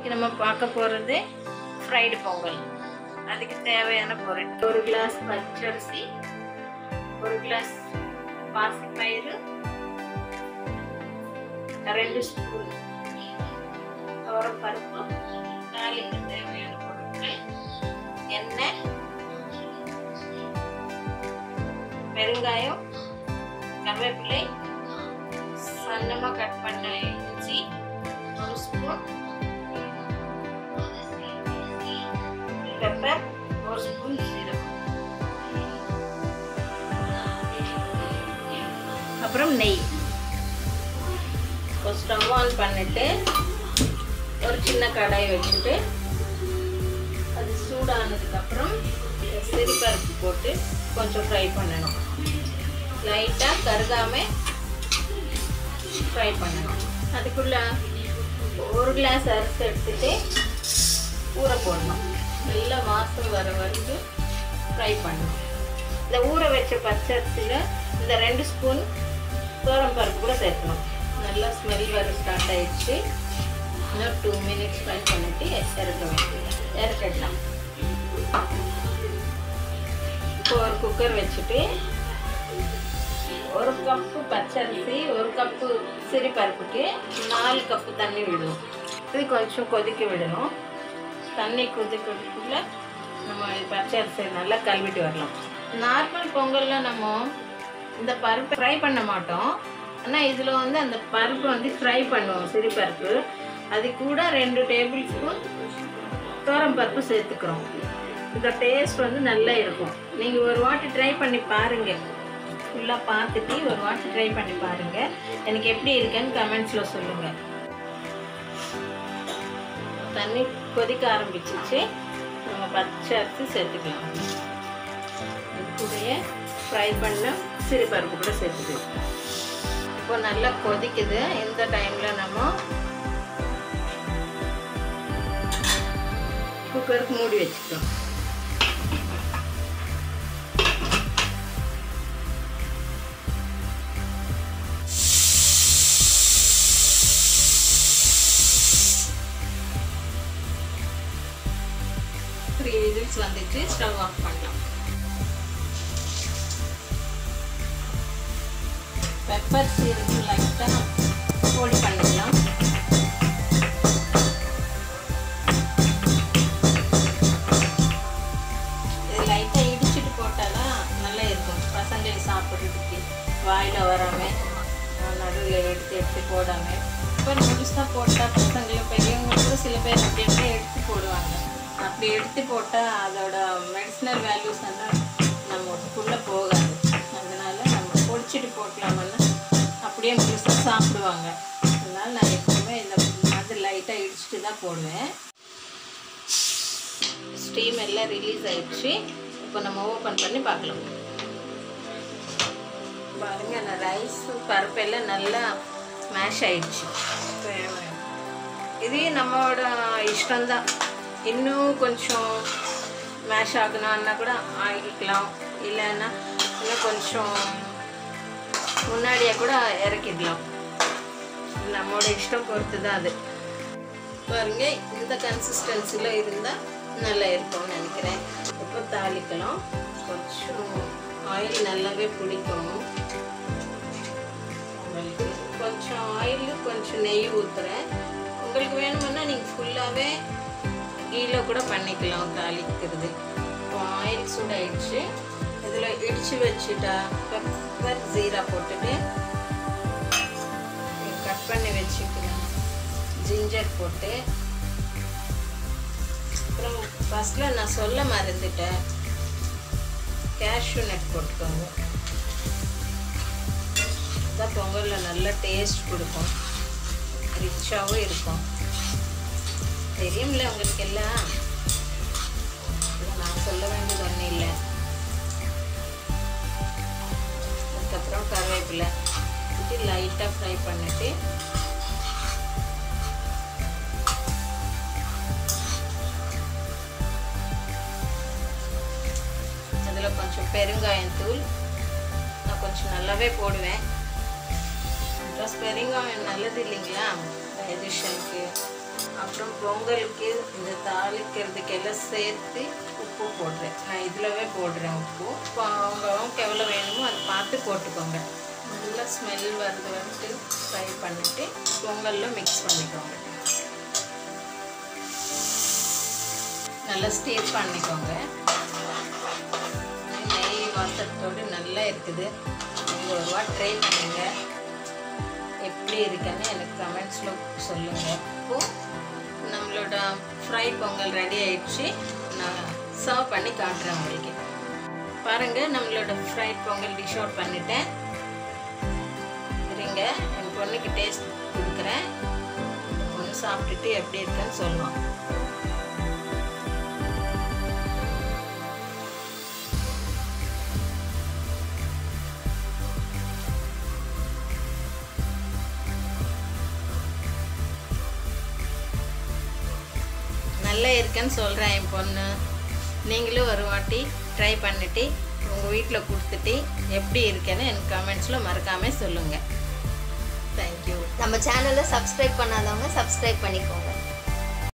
நம்ம பார்க்க போகிறது ஃப்ரைடு பொங்கல் அதுக்கு தேவையான பொருள் ஒரு கிளாஸ் பச்சரிசி ஒரு கிளாஸ் பாசிப்பயிறு ரெண்டு ஸ்பூன் பருப்பு தாளிக்கு தேவையான பொருட்கள் எண்ணெய் பெருங்காயம் கருவேப்பிலை சன்னமாக கட் பண்ண இஞ்சி ஒரு ஸ்பூன் பெப்பர் ஒரு ஸ்பூன் சீரகம் அப்புறம் நெய் இப்போ ஸ்டவ் ஆன் பண்ணிட்டு ஒரு சின்ன கடாய் வச்சுட்டு அது சூடானதுக்கப்புறம் சிறுபருப்பு போட்டு கொஞ்சம் ஃப்ரை பண்ணணும் லைட்டாக கருகாமல் ஃப்ரை பண்ணணும் அதுக்குள்ளே ஒரு கிளாஸ் அரிசி எடுத்துட்டு ஊற போடணும் நல்லா வாசம் வர வரைக்கும் ஃப்ரை பண்ணணும் இந்த ஊற வச்ச பச்சரிசியில் இந்த ரெண்டு ஸ்பூன் தோரம் பருப்பு கூட சேர்க்கணும் நல்லா ஸ்மெல் வர ஸ்டார்ட் ஆயிடுச்சு இன்னும் டூ மினிட்ஸ் ஃப்ரை பண்ணிட்டு இறக்க வேண்டியது இறக்கிடலாம் இப்போ ஒரு குக்கர் வச்சுட்டு ஒரு கப்பு பச்சரிசி ஒரு கப்பு சிறுபருப்புக்கு நாலு கப்பு தண்ணி விடணும் இது கொஞ்சம் கொதிக்க விடணும் தண்ணி கொதிக்கிறதுக்குள்ள நம்ம பச்சரிசி நல்லா கழுவிட்டு வரலாம் நார்மல் பொங்கலில் நம்ம இந்த பருப்பு ஃப்ரை பண்ண மாட்டோம் ஆனால் இதில் வந்து அந்த பருப்பு வந்து ஃப்ரை பண்ணுவோம் சிறுபருப்பு அது கூட ரெண்டு டேபிள் ஸ்பூன் தோரம் பருப்பு சேர்த்துக்கிறோம் இந்த டேஸ்ட் வந்து நல்லா இருக்கும் நீங்கள் ஒரு வாட்டி ட்ரை பண்ணி பாருங்கள் ஃபுல்லாக பார்த்துட்டு ஒரு வாட்டி ட்ரை பண்ணி பாருங்கள் எனக்கு எப்படி இருக்குன்னு கமெண்ட்ஸில் சொல்லுங்கள் தண்ணி கொதிக்க ஆரம்பிச்சிச்சு நம்ம பச்சை அரிசி சேர்த்துக்கலாம் அது கூடயே ஃப்ரை பண்ண சிறுபருப்பு கூட சேர்த்துக்கலாம் இப்போ நல்லா கொதிக்குது இந்த டைமில் நம்ம குக்கருக்கு மூடி வச்சுக்கலாம் த்ரீ விசில்ஸ் வந்துட்டு ஸ்டவ் ஆஃப் பண்ணலாம் பெப்பர் சீரகம் லைட்டாக பொடி பண்ணிக்கலாம் இது லைட்டாக இடிச்சிட்டு போட்டால் தான் நல்லா இருக்கும் பசங்களுக்கு சாப்பிட்றதுக்கு வாயில் வராமல் நடுவில் எடுத்து எடுத்து போடாமல் இப்போ முழுசாக போட்டால் பசங்களை பெரியவங்க கூட சில பேர் அப்படி அப்படியே எடுத்து போடுவாங்க அப்படி எடுத்து போட்டால் அதோட மெடிசினல் வேல்யூஸ் எல்லாம் நம்மளுக்குள்ளே போகாது அதனால் நம்ம பொடிச்சிட்டு போட்டலாமன்னா அப்படியே முழுசாக சாப்பிடுவாங்க அதனால் நான் எப்பவுமே இந்த மாதிரி லைட்டாக இடிச்சிட்டு தான் போடுவேன் ஸ்டீம் எல்லாம் ரிலீஸ் ஆயிடுச்சு இப்போ நம்ம ஓப்பன் பண்ணி பார்க்கலாம் பாருங்க நான் ரைஸ் பருப்பெல்லாம் நல்லா மேஷ் ஆயிடுச்சு இது நம்மளோட இஷ்டம்தான் இன்னும் கொஞ்சம் மேஷ் ஆகணும்னா கூட ஆகிக்கலாம் இல்லைன்னா இன்னும் கொஞ்சம் முன்னாடியே கூட இறக்கிடலாம் நம்மளோட இஷ்டம் பொறுத்து தான் அது பாருங்க இந்த கன்சிஸ்டன்சியில் இருந்தால் நல்லா இருக்கும்னு நினைக்கிறேன் இப்போ தாளிக்கலாம் கொஞ்சம் ஆயில் நல்லாவே பிடிக்கும் உங்களுக்கு கொஞ்சம் ஆயில் கொஞ்சம் நெய் ஊற்றுறேன் உங்களுக்கு வேணுமென்னா நீங்கள் ஃபுல்லாகவே கீழே கூட பண்ணிக்கலாம் தாளிக்கிறது இப்போ ஆயில் சூடாயிடுச்சு இதில் இடித்து வச்சுட்டா பெப்பர் ஜீரா போட்டுட்டு கட் பண்ணி வச்சுக்கலாம் ஜிஞ்சர் போட்டு அப்புறம் ஃபஸ்ட்டில் நான் சொல்ல மறந்துட்டேன் கேஷ்யூ நட் போட்டுக்கோங்க தான் பொங்கலில் நல்ல டேஸ்ட் கொடுக்கும் ரிச்சாகவும் இருக்கும் தெரியும்ல உங்களுக்கு எல்லாம் இதை நான் சொல்ல வேண்டியது ஒன்றும் இல்லை அதுக்கப்புறம் கருவேப்பிலை இது லைட்டாக ஃப்ரை பண்ணிட்டு அதில் கொஞ்சம் பெருங்காயம் தூள் நான் கொஞ்சம் நல்லாவே போடுவேன் ப்ளஸ் பெருங்காயம் நல்லது இல்லைங்களா டைஜஷனுக்கு அப்புறம் அப்புறம் பொங்கலுக்கு இந்த தாளிக்கிறதுக்கு எல்லாம் சேர்த்து உப்பு போடுறேன் நான் இதிலவே போடுறேன் உப்பு இப்போ அவங்கவுங்க எவ்வளோ வேணுமோ அதை பார்த்து போட்டுக்கோங்க நல்லா ஸ்மெல் வருது வந்துட்டு ஃப்ரை பண்ணிவிட்டு பொங்கலில் மிக்ஸ் பண்ணிக்கோங்க நல்லா ஸ்டீர் பண்ணிக்கோங்க நெய் வாசத்தோடு நல்லா இருக்குது நீங்கள் ஒரு வாட் ட்ரை பண்ணுங்க எப்படி இருக்குன்னு எனக்கு கமெண்ட்ஸில் சொல்லுங்கள் இப்போது நம்மளோட ஃப்ரை பொங்கல் ரெடி ஆயிடுச்சு நான் சர்வ் பண்ணி காட்டுறேன் உங்களுக்கு பாருங்கள் நம்மளோட ஃப்ரைட் பொங்கல் டிஷ் அவுட் பண்ணிட்டேன் இருங்க என் பொண்ணுக்கு டேஸ்ட் கொடுக்குறேன் பொண்ணு சாப்பிட்டுட்டு எப்படி இருக்குன்னு சொல்லுவான் நல்லா இருக்குன்னு சொல்கிறேன் என் பொண்ணு நீங்களும் ஒரு வாட்டி ட்ரை பண்ணிட்டு உங்கள் வீட்டில் கொடுத்துட்டு எப்படி இருக்குன்னு எனக்கு கமெண்ட்ஸில் மறக்காமல் சொல்லுங்கள் தேங்க்யூ நம்ம சேனலை சப்ஸ்கிரைப் பண்ணாதவங்க சப்ஸ்கிரைப் பண்ணிக்கோங்க